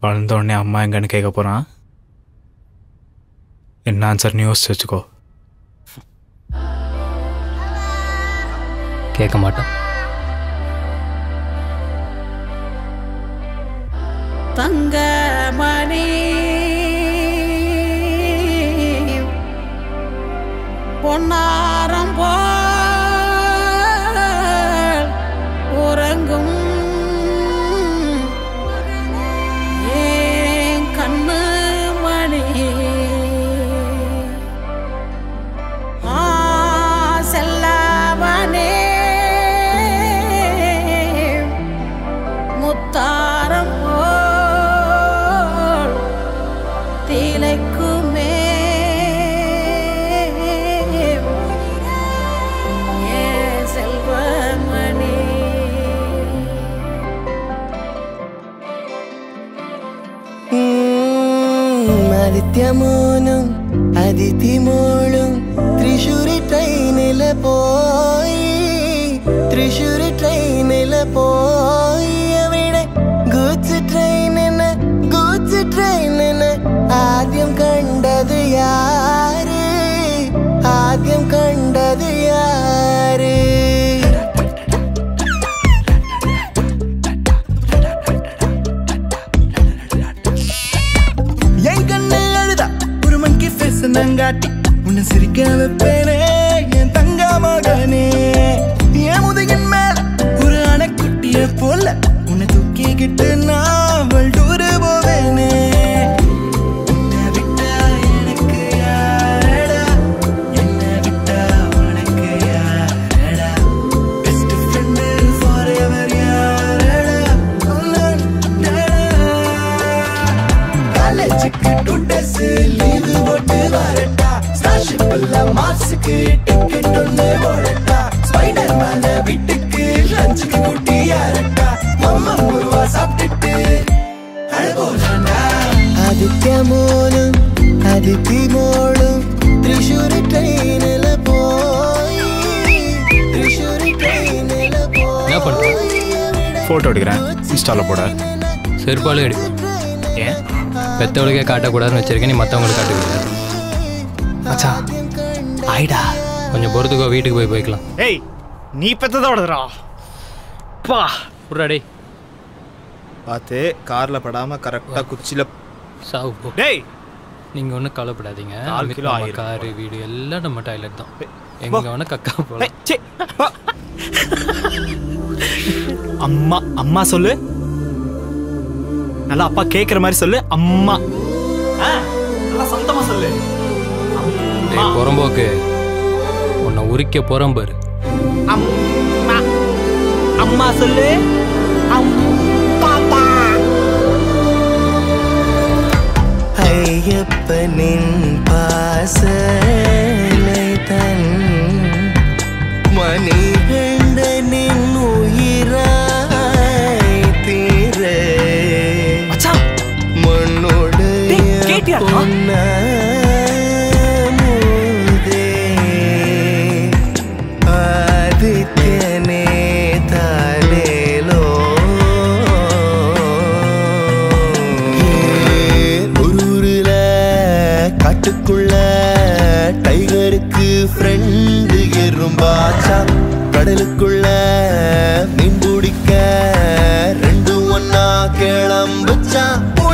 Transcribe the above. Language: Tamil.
வளர்ந்த உடனே அம்மா எங்கன்னு கேட்க போகிறான் என்ன ஆன்சர்னு யோசிச்சு வச்சுக்கோ கேட்க மாட்டேன் தங்கமணி பொன்னாரம் போல் உறங்கும் ஏன் கண்ணு மணி ஆ செல்லவனே முத்தாரம் போல் திளைக்குமே ஏ செல்வமணி ആദിത്യമോനും അതിഥിമോളും തൃശ്ശൂര് ട്രെയിനില് പോയി തൃശ്ശൂര് ട്രെയിനില് പോയി അവിടെ ഗൂഡ്സ് ട്രെയിനിന് ഗൂഡ്സ് ട്രെയിനിന് ആദ്യം കണ്ടത് യാര് ആദ്യം കണ്ടത് യാര് என் கண்ணு அழுதா ஒரு மங்கி ஃபேஸ் நங்காட்டி உன்னை சிரிக்க வைப்பேனே என் தங்க மகனே என் முதுகின் மேல ஒரு அணைக்குட்டிய போல உன்னை தூக்கிக்கிட்டு நான் வல்டூரு போவேனே உன்னை விட்டா எனக்கு யாரடா? என்னை விட்டா உனக்கு யாரடா? Best friend forever யாரடா? உன்னடா. காலேஜுக்கு டூ டேஸ் லீவு போட்டு வரட்டா ஸ்டார்ஷிப் இல்ல மார்ஸுக்கு டிக்கெட் ஒண்ணு போடட்டா ஸ்பைடர் மேன வீட்டுக்கு லஞ்சுக்கு கூட்டி யாரட்டா மம்மா முருவா சாப்பிட்டுட்டு அழுவோலா ആദിത്യമോനും അതിഥി മോളും തൃശ്ശൂർ ട്രെയിനില് പോയി തൃശ്ശൂർ ട്രെയിനില് என்ன பண்ற? പോയി ஃபோட்டோ எடுக்கிறேன் இன்ஸ்டாவில் போட செருப்பாலே அடிப்பேன் ஏன் பெத்தவளுக்கே காட்டக்கூடாதுன்னு வச்சிருக்கேன் நீ மற்றவங்களுக்கு காட்டுக்கூடாது மச்சான் ஆயிடா கொஞ்சம் பொறுத்துக்கோ வீட்டுக்கு போய் போய்க்கலாம் ஏய் நீ பெத்ததோடதுடா பா புட்றா டேய் பார்த்து காரில் படாமல் கரெக்டாக குச்சியில் சாவு போ டேய் நீங்கள் ஒன்றும் கவலைப்படாதீங்க நாலு கிலோ நம்ம ஆயிரும். காரு வீடு எல்லாம் நம்ம டாய்லெட் தான் எங்கே வேணா கக்கா போகலாம் ஏய், சீ, பா. அம்மா அம்மா சொல்லு நல்லா அப்பா கேக்குற மாதிரி சொல்லு அம்மா ஆ, நல்லா சத்தமா சொல்லு டேய் புறம்போக்கு உன்னை உரிக்க புறம் பாரு அம்மா அம்மா சொல்லு അയ്യപ്പനിൻ പാസனை தன் மணிகண்டனின் உயிராய் தீர மச்சான் மண்ணோடு டேய், கேட்டியாடா? பொன்னாமுதே ஆதித்யனே தாலேலோ ஊருல காட்டுக்குள்ள டைகருக்கு ஃப்ரெண்டு எறும்பாச்சா கடலுக்குள்ள மீன் பிடிக்க ரெண்டு ஒன்னா கிளம்புச்சா